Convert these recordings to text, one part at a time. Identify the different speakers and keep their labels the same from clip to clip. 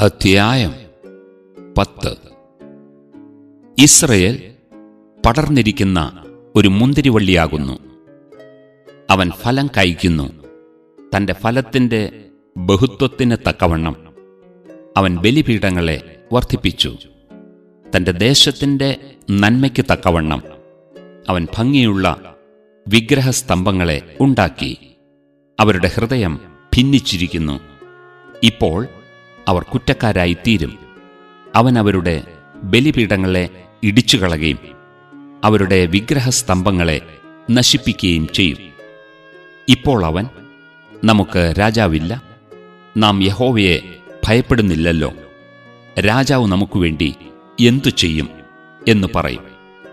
Speaker 1: അധ്യായം പത്ത് ഇസ്രയേൽ പടർന്നിരിക്കുന്ന ഒരു മുന്തിരിവള്ളിയാകുന്നു അവൻ ഫലം കായ്ക്കുന്നു തന്റെ ഫലത്തിന്റെ ബഹുത്വത്തിന് തക്കവണ്ണം അവൻ ബലിപീഠങ്ങളെ വർദ്ധിപ്പിച്ചു തന്റെ ദേശത്തിന്റെ നന്മയ്ക്ക് തക്കവണ്ണം അവൻ ഭംഗിയുള്ള വിഗ്രഹസ്തംഭങ്ങളെ ഉണ്ടാക്കി അവരുടെ ഹൃദയം ഭിന്നിച്ചിരിക്കുന്നു ഇപ്പോൾ അവർ കുറ്റക്കാരായി തീരും അവൻ അവരുടെ ബലിപീഠങ്ങളെ ഇടിച്ചുകളയുകയും അവരുടെ വിഗ്രഹസ്തംഭങ്ങളെ നശിപ്പിക്കുകയും ചെയ്യും ഇപ്പോൾ അവൻ നമുക്ക് രാജാവില്ല നാം യഹോവയെ ഭയപ്പെടുന്നില്ലല്ലോ രാജാവ് നമുക്ക് വേണ്ടി എന്തു ചെയ്യും എന്ന് പറയും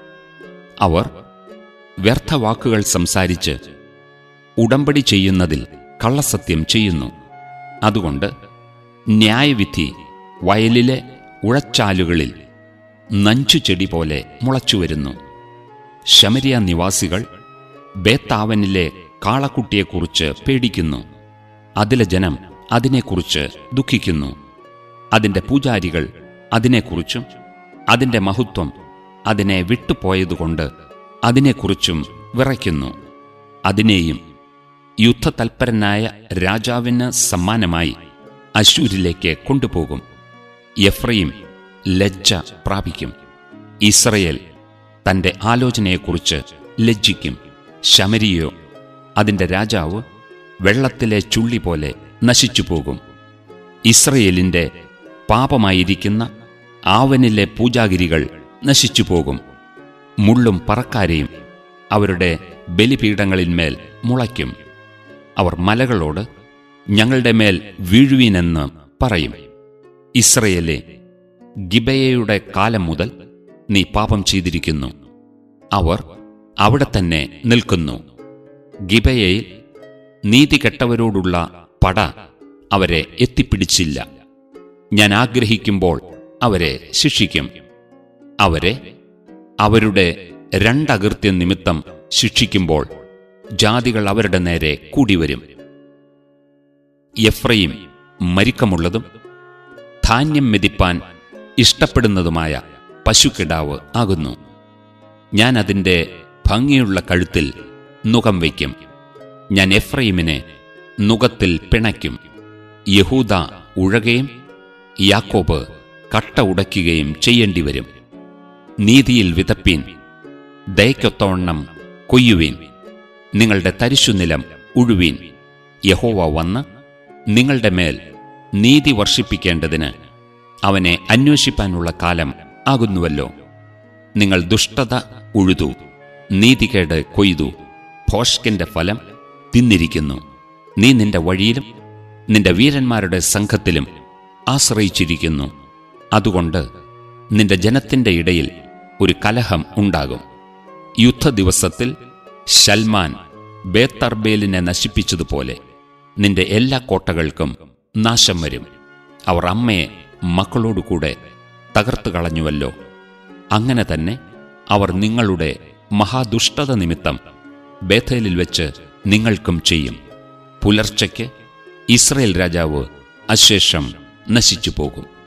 Speaker 1: അവർ വ്യർത്ഥവാക്കുകൾ സംസാരിച്ച് ഉടമ്പടി ചെയ്യുന്നതിൽ കള്ളസത്യം ചെയ്യുന്നു അതുകൊണ്ട് ന്യായവിധി വയലിലെ ഉഴച്ചാലുകളിൽ നഞ്ചുചെടി പോലെ മുളച്ചുവരുന്നു ശമരിയ നിവാസികൾ ബേത്താവനിലെ കാളക്കുട്ടിയെക്കുറിച്ച് പേടിക്കുന്നു അതിലെ ജനം അതിനെക്കുറിച്ച് ദുഃഖിക്കുന്നു അതിന്റെ പൂജാരികൾ അതിനെക്കുറിച്ചും അതിന്റെ മഹത്വം അതിനെ വിട്ടുപോയതുകൊണ്ട് അതിനെക്കുറിച്ചും വിറയ്ക്കുന്നു അതിനെയും യുദ്ധതൽപരനായ രാജാവിന് സമ്മാനമായി അശൂരിലേക്ക് കൊണ്ടുപോകും എഫ്രൈം ലജ്ജ പ്രാപിക്കും ഇസ്രയേൽ തന്റെ ആലോചനയെക്കുറിച്ച് ലജ്ജിക്കും ശമരിയോ അതിന്റെ രാജാവ് വെള്ളത്തിലെ ചുള്ളി പോലെ നശിച്ചുപോകും ഇസ്രയേലിന്റെ പാപമായിരിക്കുന്ന ആവനിലെ പൂജാഗിരികൾ നശിച്ചുപോകും മുള്ളും പറക്കാരെയും അവരുടെ ബലിപീഠങ്ങളിന്മേൽ മുളയ്ക്കും അവർ മലകളോട് ഞങ്ങളുടെ മേൽ വീഴുവീനെന്ന് പറയും ഇസ്രയേലെ ഗിബയയുടെ കാലം മുതൽ നീ പാപം ചെയ്തിരിക്കുന്നു അവർ അവിടെ തന്നെ നിൽക്കുന്നു ഗിബയയിൽ നീതി കെട്ടവരോടുള്ള പട അവരെ എത്തിപ്പിടിച്ചില്ല ഞാൻ ആഗ്രഹിക്കുമ്പോൾ അവരെ ശിക്ഷിക്കും അവരെ അവരുടെ രണ്ടകൃത്യ നിമിത്തം ശിക്ഷിക്കുമ്പോൾ ജാതികൾ അവരുടെ നേരെ കൂടിവരും എഫ്രൈം മരിക്കമുള്ളതും ധാന്യം മെതിപ്പാൻ ഇഷ്ടപ്പെടുന്നതുമായ പശുക്കിടാവ് ആകുന്നു ഞാൻ അതിൻ്റെ ഭംഗിയുള്ള കഴുത്തിൽ നുകം വയ്ക്കും ഞാൻ എഫ്രൈമിനെ നുകത്തിൽ പിണയ്ക്കും യഹൂദ ഉഴകയും യാക്കോബ് കട്ട ഉടയ്ക്കുകയും ചെയ്യേണ്ടിവരും നീതിയിൽ വിതപ്പീൻ ദയക്കൊത്തവണ്ണം കൊയ്യുവീൻ നിങ്ങളുടെ തരിശുനിലം ഉഴുവീൻ യഹോവ വന്ന് നിങ്ങളുടെ മേൽ നീതി വർഷിപ്പിക്കേണ്ടതിന് അവനെ അന്വേഷിപ്പാനുള്ള കാലം ആകുന്നുവല്ലോ നിങ്ങൾ ദുഷ്ടത ഉഴുതു നീതികേട് കൊയ്തു ഭോഷ്കിന്റെ ഫലം തിന്നിരിക്കുന്നു നീ നിന്റെ വഴിയിലും നിന്റെ വീരന്മാരുടെ സംഘത്തിലും ആശ്രയിച്ചിരിക്കുന്നു അതുകൊണ്ട് നിന്റെ ജനത്തിന്റെ ഇടയിൽ ഒരു കലഹം ഉണ്ടാകും യുദ്ധദിവസത്തിൽ ശൽമാൻ ബേത്തർബേലിനെ നശിപ്പിച്ചതുപോലെ നിന്റെ എല്ലാ കോട്ടകൾക്കും നാശം വരും അവർ അമ്മയെ മക്കളോടുകൂടെ തകർത്തു കളഞ്ഞുവല്ലോ അങ്ങനെ തന്നെ അവർ നിങ്ങളുടെ മഹാദുഷ്ടത നിമിത്തം ബേഥേലിൽ വെച്ച് നിങ്ങൾക്കും ചെയ്യും പുലർച്ചയ്ക്ക് ഇസ്രയേൽ രാജാവ് അശേഷം നശിച്ചു പോകും